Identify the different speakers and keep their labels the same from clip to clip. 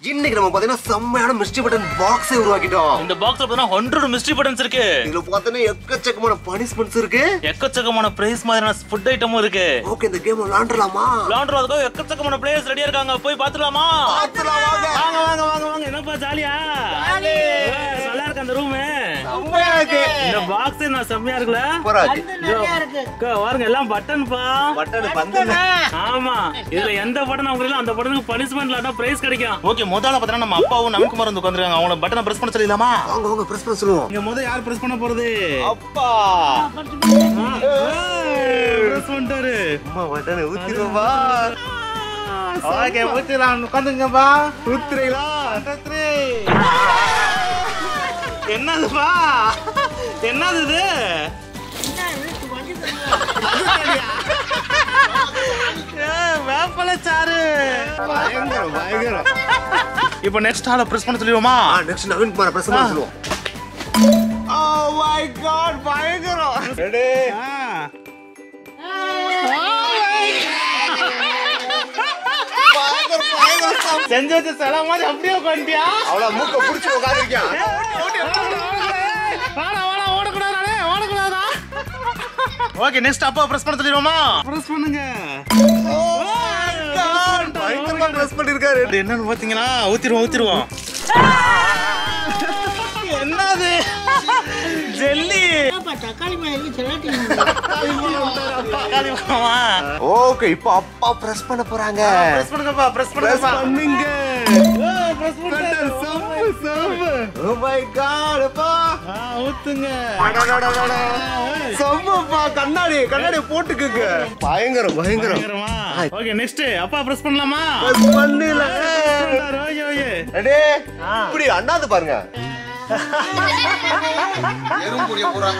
Speaker 1: இன்னைக்கு நம்ம பாத்தீங்கன்னா செம்மையான மிஸ்டி பட்டன் பாக்ஸை உருவாக்கிட்டோம்
Speaker 2: இந்த பாக்ஸ்ல பார்த்தா ஹண்ட்ரட் மிஸ்ட்ரி பட்டன்ஸ் இருக்கு
Speaker 1: இதுல பாத்தீங்கன்னா எக்கச்சக்கமான பனிஷ்மெண்ட்ஸ் இருக்கு
Speaker 2: எக்கச்சக்கமான பிரைஸ் மாதிரியான ஃபுட் ஐட்டமும் இருக்கு
Speaker 1: ஓகே இந்த கேம் விளையாண்டுலாமா
Speaker 2: விளாண்டுறதுக்கு எக்கச்சக்கமான பிளேயர்ஸ் ரெடியா இருக்காங்க போய் பாத்துலாமா
Speaker 1: பாத்துலாம் வாங்க.
Speaker 2: வாங்க வாங்க வாங்க வாங்க என்னப்பா ஜாலியா நல்லா இருக்கு அந்த ரூம்
Speaker 1: செம்மையா இருக்கு
Speaker 2: இந்த பாக்ஸ் நான் செம்மையா இருக்குல்ல
Speaker 1: சூப்பரா இருக்கு
Speaker 2: அக்கா, பாருங்க எல்லாம் பட்டன்பா
Speaker 1: பட்டன் பந்து
Speaker 2: ஆமா இதுல எந்த பட்டன் அவங்க அந்த பட்டனுக்கு பனிஷ்மெண்ட் இல்லாட்டா பிரைஸ் கிடைக்கும் ஓகே முதல்ல பாத்தீங்கன்னா நம்ம அப்பாவும் நவீன்குமார் வந்து உட்காந்துருக்காங்க அவங்க பட்டனை பிரஸ் பண்ண சொல்லிடலாமா
Speaker 1: வாங்க வாங்க பிரஸ் பண்ண சொல்லுவோம்
Speaker 2: இங்க முதல்ல யார் பிரஸ் பண்ண போறது
Speaker 1: அப்பா
Speaker 2: பிரஸ் பண்ணிட்டாரு
Speaker 1: அம்மா பட்டனை ஊத்திடுவா
Speaker 2: ஓகே ஊத்திடலாம் உட்காந்துங்கப்பா
Speaker 1: ஊத்துறீங்களா
Speaker 2: என்னதுப்பா என்னது இது ஏய், வேப்பலைச்சாறு
Speaker 1: பயங்கரம் பயங்கரம்
Speaker 2: இப்போ நெக்ஸ்ட் ஆள பிரஸ் பண்ண சொல்லிடுவோமா
Speaker 1: ஆ நெக்ஸ்ட் நவீன் குமார் பிரஸ் பண்ண சொல்லுவோம் ஓ மை காட் பயங்கரம் ரெடி பயங்கரம் பயங்கரம் செம்ம.
Speaker 2: செஞ்சு வச்ச சில மாதிரி அப்படியே உட்காந்துட்டியா
Speaker 1: அவ்வளவு மூக்க புடிச்சு உட்கார்ந்திருக்கியா
Speaker 2: ஓகே நெக்ஸ்ட் அப்பா பிரஸ் பண்ண சொல்லிடுவோமா பிரஸ் பண்ணுங்க
Speaker 1: பயங்கரமா பிரஸ் பண்ணிருக்காரு
Speaker 2: அது என்னன்னு பாத்தீங்கன்னா ஊத்திருவோம் ஊத்திருவோம் என்னது ஜெல்லி
Speaker 3: தக்காளி மாதிரி சொல்லாட்டி
Speaker 2: தக்காளி மாமா
Speaker 1: ஓகே இப்போ அப்பா பிரஸ் பண்ண போறாங்க
Speaker 2: பிரஸ் பண்ணுங்கப்பா பிரஸ்
Speaker 1: பிரஸ்
Speaker 2: பண்ணுங்கப்பா
Speaker 1: பண்ணுங்க
Speaker 2: பிரஸ் பண்ணுங்க
Speaker 1: ஓ மை காட் அப்பா
Speaker 2: ஆ, ஊத்துங்க
Speaker 1: செம்மப்பா கண்ணாடி கண்ணாடி போட்டுக்குங்க பயங்கரம் பயங்கரம்
Speaker 2: பயங்கரமா ஓகே நெக்ஸ்ட் அப்பா பிரஸ் பண்ணலாமா
Speaker 1: பிரஸ் பண்ணல
Speaker 2: ஓகே ஓகே
Speaker 1: அடே இப்படி அண்ணாது பாருங்க எறும்பு புடிய போறாங்க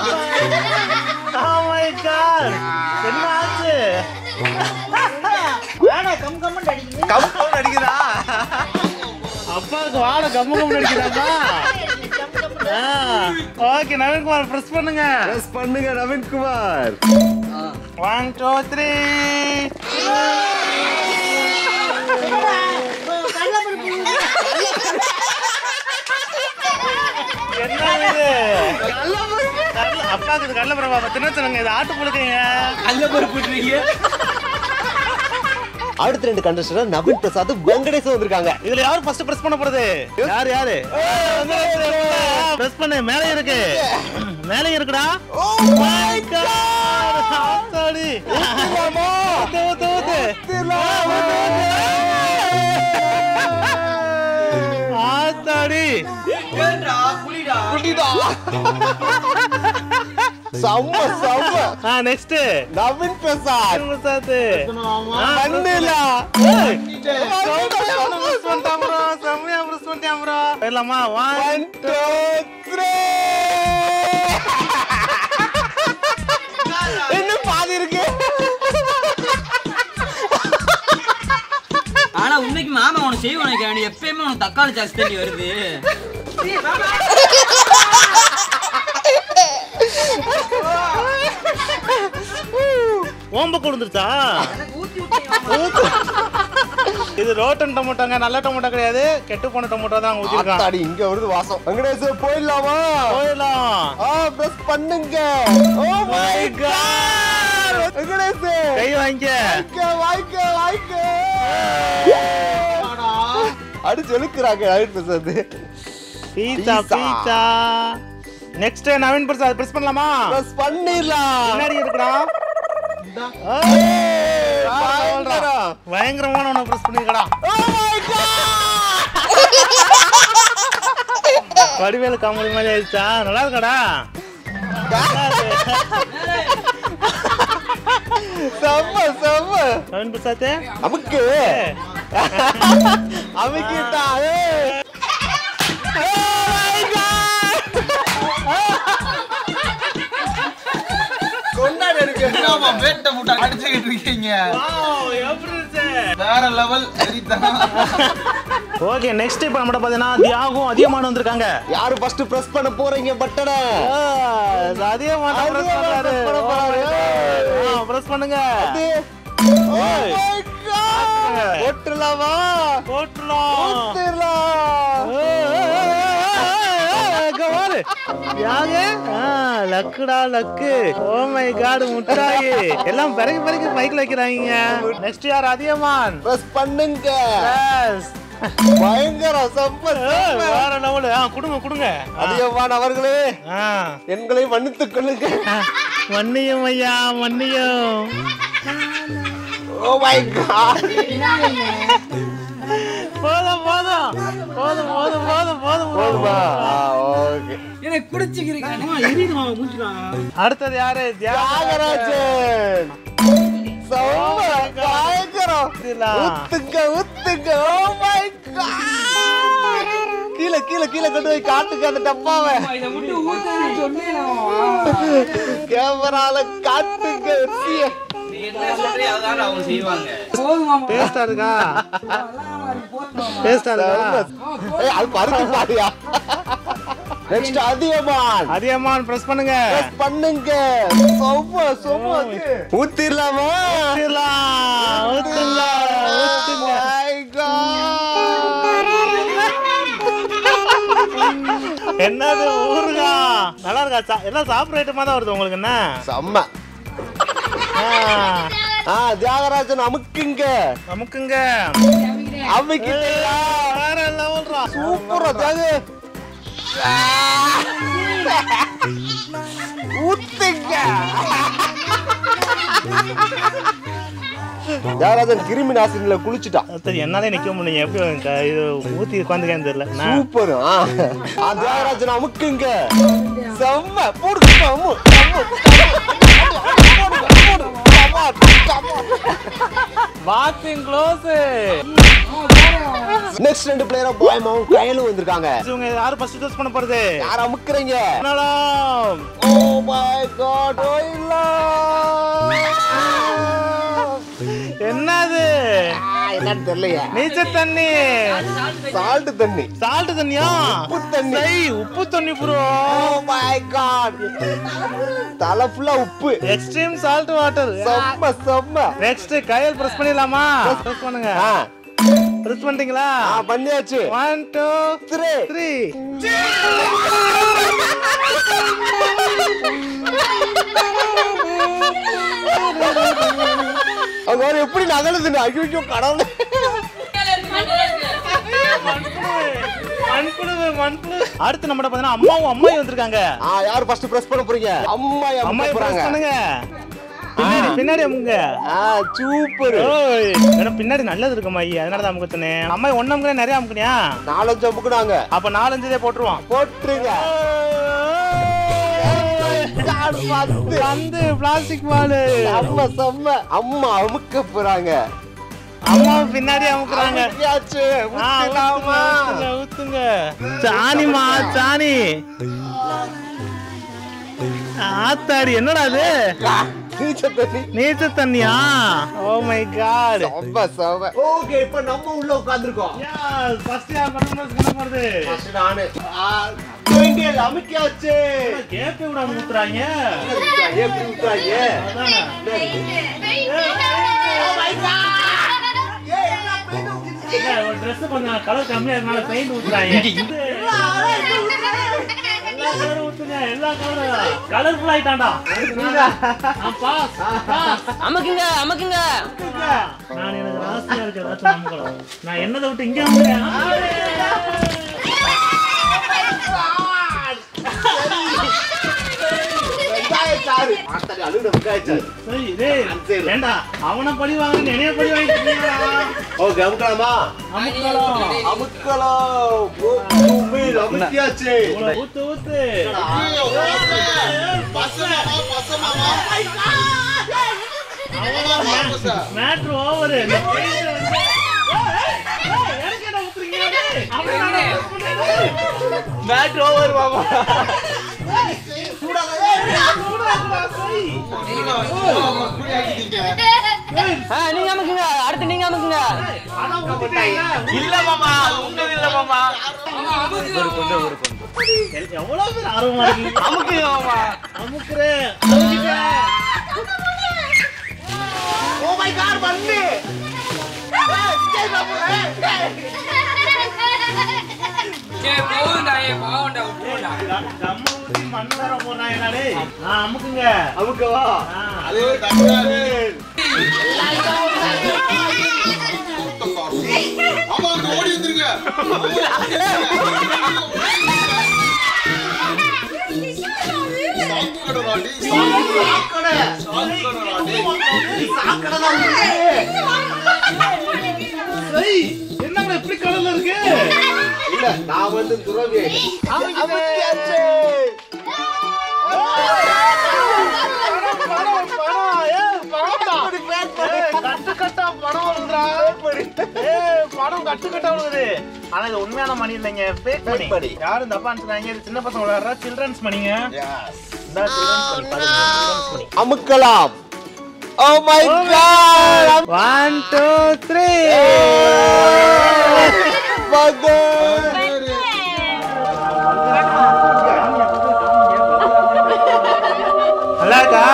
Speaker 2: Oh my god என்ன ஆச்சு
Speaker 3: வேணாம் கம் கம்மன் அடிக்குது
Speaker 1: கம்பவுண்ட் அடிக்குதா
Speaker 2: அப்பாவுக்கு வாழை கம்ம கம்ம அடிக்கிறாப்பா ஓகே நவீன்குமார் பிரஸ் பண்ணுங்க
Speaker 1: பிரஸ் பண்ணுங்க Naveen Kumar
Speaker 2: one two three என்ன இது கடல- அப்பாவுக்கு இது கடல பரவா தின்ன சொல்லுங்க இது ஆட்டு புழுக்கைங்க
Speaker 1: அடுத்த ரெண்டு கண்டஸ்டன்ட் நவீன் பிரசாத் வெங்கடேஷ் வந்திருக்காங்க
Speaker 2: இதுல யாரு ஃபர்ஸ்ட் பிரஸ் பண்ண போறது யாரு யாரு பிரஸ் பண்ணு மேலே இருக்கு மேலே இருக்குடா ஓ மை காட் ஆத்தாடி ஊத்து ஊத்து ஊத்து ஆத்தாடி
Speaker 1: செம்ம செம்ம
Speaker 2: ஆ நெக்ஸ்ட்
Speaker 1: நவீன் பிரசாத்
Speaker 2: பிரசாத்
Speaker 1: பண்ணல
Speaker 2: செம்மையா பிரஸ் பண்ணிட்டான் ப்ரோ போயிடலாமா ஒன்
Speaker 1: ஒன் டூ த்ரீ இன்னும் பாதி இருக்கு
Speaker 4: ஆனா உண்மைக்கு மாமா உனக்கு செய்வான் நினைக்கிறேன் எப்பயுமே உனக்கு தக்காளி சாஸ் தண்ணி வருது
Speaker 2: ஓம்ப கொடுத்துருச்சா இது ரோட்டன் டொமேட்டோங்க நல்ல டொமேட்டோ கிடையாது கெட்டு போன டொமேட்டோ தான் ஊத்திருக்கான்
Speaker 1: ஆத்தாடி இங்க வருது வாசம் வெங்கடேஷ் போயிடலாமா
Speaker 2: போயிடலாம்
Speaker 1: ஆ பிரஸ் பண்ணுங்க ஓ மை காட் வெங்கடேஷ்
Speaker 2: கை வாங்கிக்க
Speaker 1: வாய்க்க வாய்க்க வாய்க்க அடிச்சு எழுக்குறாங்க Naveen Prasad
Speaker 2: pizza
Speaker 1: Pizza.
Speaker 2: Pizza next Naveen Prasad press பண்ணலாமா
Speaker 1: பிரஸ் பண்ணிடலாம்
Speaker 2: பின்னாடி இருக்குடா
Speaker 1: ஏய், பயங்கரம்.
Speaker 2: பயங்கரமான ஒண்ணு பிரஸ் பண்ணிருக்கடா
Speaker 1: Oh my God!
Speaker 2: Vadivelu comedy மாதிரி ஆயிடுச்சா நல்லா இருக்கடா
Speaker 1: செம்ம செம்ம
Speaker 2: நவீன் பிரசாத்
Speaker 1: நமக்கு அமைக்கிட்டா ஏய். Oh my God! கொண்டாடி இருக்கு
Speaker 4: வேட்டை முட்டை அடிச்சுக்கிட்டு இருக்கீங்க
Speaker 2: எப்படி இருந்துச்சு
Speaker 4: வேற லெவல்
Speaker 2: ஓகே நெக்ஸ்ட் இப்போ நம்மகிட்ட பார்த்தீங்கன்னா தியாகும் அதிகமான வந்திருக்காங்க
Speaker 1: யாரு ஃபர்ஸ்ட் பிரஸ் பண்ண போறீங்க பட்டனை
Speaker 2: அதிகமான பிரஸ் பண்றாரு
Speaker 1: press பண்ண போறாரு.
Speaker 2: பிரஸ் பண்ணுங்க
Speaker 1: Oh my God!
Speaker 2: போட்டுருங்க
Speaker 1: போட்டுலாமா
Speaker 2: போட்டுலாம்
Speaker 1: ஊத்திடலாம்
Speaker 2: கவாரு யாங்க லக்குடா லக்கு ஓ மை காட் முட்டாயி எல்லாம் பிறகு பிறகு மைக்ல வைக்கிறாங்க நெக்ஸ்ட் யார் அதியமான்
Speaker 1: பிரஸ் பண்ணுங்க
Speaker 2: Yes.
Speaker 1: பயங்கர சம்பர்
Speaker 2: ஏய், வேற லெவலு ஆ கொடுங்க கொடுங்க ஆ.
Speaker 1: அதிகமான அவர்களே
Speaker 2: ஆ
Speaker 1: எங்களை மன்னித்துக் கொள்ளுங்க
Speaker 2: ஆ. மன்னியும் ஐயா மன்னியும்
Speaker 1: ஓ மை காட்
Speaker 2: போதும் போதும் போதும் போதும் போதும் போதும்
Speaker 1: போதுமா
Speaker 2: போதும்
Speaker 1: ஓகே
Speaker 3: எனக்கு குடிச்சுக்கிறீங்க எரியுது மாமா மூச்சுலாம்
Speaker 2: அடுத்தது யாரு
Speaker 1: தியாகராஜன் சௌம பயங்கரம்
Speaker 2: தியாகராஜன்
Speaker 1: ஊத்துங்க ஊத்துங்க ஓ மை காட் கீழே கீழே கீழே கொண்டு போய் காட்டுங்க அந்த டப்பாவை
Speaker 3: இதை மட்டும் ஊத்துன்னு சொன்னேன்
Speaker 1: கேமரால காட்டுங்க வெற்றியை.
Speaker 4: நீ என்ன சொல்றியோ அதான் அவங்க செய்வாங்க
Speaker 3: போதும் மாமா
Speaker 2: டேஸ்டா இருக்கா
Speaker 3: போதும் மாமா
Speaker 2: டேஸ்டா இருக்கா
Speaker 1: ஏய், அது பறந்து பாடியா நெக்ஸ்ட் அதிகமான்
Speaker 2: அதியமான் பிரஸ் பண்ணுங்க
Speaker 1: Press பண்ணுங்க சொம்ம சொம்ம ஊத்திரலாமா
Speaker 2: ஊத்திடலாம், ஊத்திடலாம், ஊத்துங்க.
Speaker 1: My God.
Speaker 2: என்னது ஊருகா நல்லா இருக்கா சா- எல்லாம் சாப்பிட்ற ஐட்டமா தான் வருது உங்களுக்கு என்ன
Speaker 1: செம்ம
Speaker 2: ஆ,
Speaker 1: ஆ தியாகராஜன் அமுக்குங்க
Speaker 2: நமக்குங்க
Speaker 1: அமுக்கிட்டீங்களா
Speaker 2: வேற லெவல்ரா
Speaker 1: சூப்பரா தியாக ஊத்துங்க தியாகராஜன் கிருமி நாசினில குளிச்சுட்டான்
Speaker 2: அடுத்தது என்னாலே நிக்க முடியல எப்படி க- இது ஊத்தி உட்காந்துக்கேன்னு தெரியல என்ன?
Speaker 1: சூப்பர் ஆ ஆ, தியாகராஜன் அமுக்குங்க செம்ம போடு Ammu Ammu
Speaker 2: boxing close
Speaker 1: next ரெண்டு பிளேயரா பாய் மாவும் கையிலும் வந்திருக்காங்க
Speaker 2: இவங்க யாரு ஃபர்ஸ்ட் டோஸ் பண்ண போறது
Speaker 1: யார் அமுக்குறீங்க
Speaker 2: என்னடா?
Speaker 1: ஓ மை காட்
Speaker 2: என்னது
Speaker 1: என்னன்னு தெரியலையே
Speaker 2: நீச்சல் தண்ணி
Speaker 1: சால்ட் தண்ணி
Speaker 2: சால்ட் தண்ணியா
Speaker 1: உப்பு தண்ணி.
Speaker 2: சை, உப்பு தண்ணி ப்ரோ
Speaker 1: ஓ மை காட் தலை ஃபுல்லா உப்பு
Speaker 2: எக்ஸ்ட்ரீம் சால்ட் வாட்டர்
Speaker 1: செம்ம செம்ம
Speaker 2: நெக்ஸ்ட் கையில் பிரஸ் பண்ணிடலாமா பிரஸ் பண்ணுங்க
Speaker 1: ஆ
Speaker 2: பிரஸ் பண்ணிட்டீங்களா
Speaker 1: ஆ பண்ணியாச்சு
Speaker 2: ஒன் டூ
Speaker 1: த்ரீ
Speaker 2: த்ரீ
Speaker 1: அவங்க வேற எப்படி நகலுதுன்னு ஐயோ கடவுளே
Speaker 2: அடுத்து நம்ம பாத்தீங்கன்னா அம்மாவும் அம்மாயும் வந்திருக்காங்க
Speaker 1: ஆ யார் ஃபர்ஸ்ட் பிரஸ் பண்ண போறீங்க அம்மா
Speaker 2: அம்மாயை
Speaker 1: அம்மா
Speaker 2: பிரஸ்
Speaker 1: போறாங்க
Speaker 2: பண்ணுங்க பின்னாடி பின்னாடி அமுங்க
Speaker 1: ஆ சூப்பர்
Speaker 2: ஓய் ஏன்னா பின்னாடி நல்லது இருக்குமா ஐயா அதனால தான் அமுக்கத்துனே அம்மா ஒன்னு அமுக்குறேன் நிறைய அமுக்குனியா
Speaker 1: நாலஞ்சு அமுக்குனாங்க
Speaker 2: அப்ப நாலஞ்சதே போட்டுருவான்
Speaker 1: போட்டுருங்க யார் பத்து
Speaker 2: வந்து பிளாஸ்டிக் பாலு
Speaker 1: செம்ம செம்ம அம்மா அமுக்க போறாங்க
Speaker 2: அம்மா பின்னாடி அமுக்குறாங்க
Speaker 1: அமுக்கியாச்சு
Speaker 2: ஆ,
Speaker 1: ஊத்திடலாமா?
Speaker 2: ஊத்துங்க, ஊத்துங்க சாணிமா சாணி ஆத்தாடி என்னடா அது
Speaker 1: நீச்சல் தண்ணி
Speaker 2: நீச்சல் தண்ணியா ஓ மை காட்
Speaker 1: செம்ம செம்ம ஓகே இப்போ நம்ம உள்ள உட்கார்ந்திருக்கோம்
Speaker 2: ஃபர்ஸ்ட் யார் பர்ஃபார்மன்ஸ் பண்ண போறது
Speaker 1: ஃபர்ஸ்ட் நானு ஆ, டுவெண்டியல் அமுக்கியாச்சு
Speaker 2: கேப்பே விட ஊத்துறாங்க
Speaker 1: எப்படி ஊத்துறாங்க
Speaker 2: அதானே இல்ல, ஒரு Dress கொஞ்சம் கலர் கம்மியா இருக்கனால பெயிண்ட் ஊத்துறாங்க இது எல்லா கலரும் ஊத்துங்க எல்லா கலரும் கலர்ஃபுல் ஆயிட்டான்டா ஆ, pass, pass.
Speaker 4: அமுக்குங்க அமுக்குங்க
Speaker 2: நான் எனக்கு ராசியா இருக்க ஏதாச்சும் நம்புகிறேன் நான் என்னதை விட்டு இங்க வந்துட்டேன்
Speaker 1: வெங்காயச்சாறு ஆத்தாடி, அழுகுன வெங்காயச்சாறு
Speaker 2: சரி டேய் ஏண்டா அவனை பழி வாங்க என்னைய பழி வாங்கிட்டு
Speaker 1: ஓகே அமுக்கலாமா
Speaker 2: அமுக்கலாம்
Speaker 1: அமுக்கலாம் பூமி அமுக்கியாச்சு
Speaker 2: ஊத்து ஊத்து மேட்ரு ஓவர்
Speaker 1: மேட் ஓவர் மாமா
Speaker 4: ஆ, நீங்க அமுக்குங்க அடுத்து நீங்க அமுக்குங்க
Speaker 2: இல்ல மாமா உண்மை இல்ல மாமா எவ்வளவு பேர் ஆர்வமா இருக்கீங்க
Speaker 1: அமுக்கு மாமா
Speaker 2: அமுக்குறேன் அமுக்கிட்டேன்
Speaker 1: ஓ மை காட் பண்ணு
Speaker 3: ஏய், போகும்டா, ஏய், பாவம்டா, விட்டுருடா.
Speaker 2: கம்மு ஊத்தி மண்ணு வேற போடுறான் என்னடே ஆ அமுக்குங்க
Speaker 1: அமுக்கவா
Speaker 2: ஆ.
Speaker 1: அது தக்காளி
Speaker 5: ஆமா அங்க ஓடி வந்துருங்க சாக்கடை ராணி சாக்கடை ராணி
Speaker 2: ஏய், என்னங்க இப்படி கடல்ல இருக்கு
Speaker 1: இல்ல நான் வந்து துறவி அமுக்கியாச்சு
Speaker 2: பணம், பணம், ஏய், பணம்டா. ஏய், கட்டு கட்டா பணம் வருதுடா. ஏய், பணம் கட்டு கட்டா வருது. ஆனா இது உண்மையான மணி இல்லைங்க fake
Speaker 1: Fake
Speaker 2: money.
Speaker 1: money.
Speaker 2: யாரும் தப்பா நினைச்சுக்காதீங்க. இது சின்ன பசங்க விளையாடுற children's moneyங்க. இந்தா children's money, பாருங்க, children's money.
Speaker 1: அமுக்கலாம் oh my God
Speaker 2: One, two, three.
Speaker 1: மகன்
Speaker 2: நல்லா இருக்கா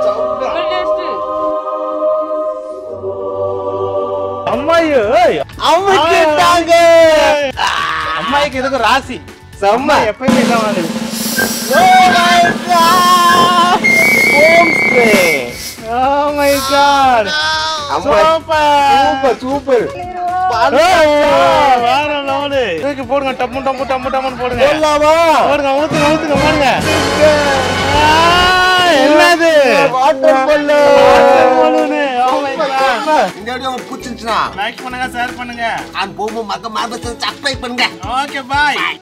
Speaker 2: அம்மாயி ஏய்,
Speaker 1: அமுக்கிட்டாங்க
Speaker 2: அம்மாயிக்கு இதுக்கு ராசி
Speaker 1: செம்ம
Speaker 2: எப்பயுமே இதான் வாங்குது
Speaker 1: oh my God home spray
Speaker 2: oh my God
Speaker 1: அம்மா
Speaker 2: சூப்பர்
Speaker 1: சூப்பர் சூப்பர்
Speaker 2: வேற லெவலு தூக்கி போடுங்க டம்மு டம்மு டம்மு டம்முன்னு போடுங்க
Speaker 1: போடலாமா
Speaker 2: போடுங்க ஊத்துங்க ஊத்துங்க போடுங்க ஆ, என்னது
Speaker 1: வாட்டர் பல்லு
Speaker 2: balloon. Oh my God.
Speaker 5: இந்த வீடியோ உங்களுக்கு பிடிச்சிருந்துச்சுன்னா
Speaker 2: லைக் பண்ணுங்க ஷேர் பண்ணுங்க
Speaker 5: அந்த பூமு மக்க மாபத்து சப்ஸ்கிரைப் பண்ணுங்க
Speaker 2: ஓகே பாய்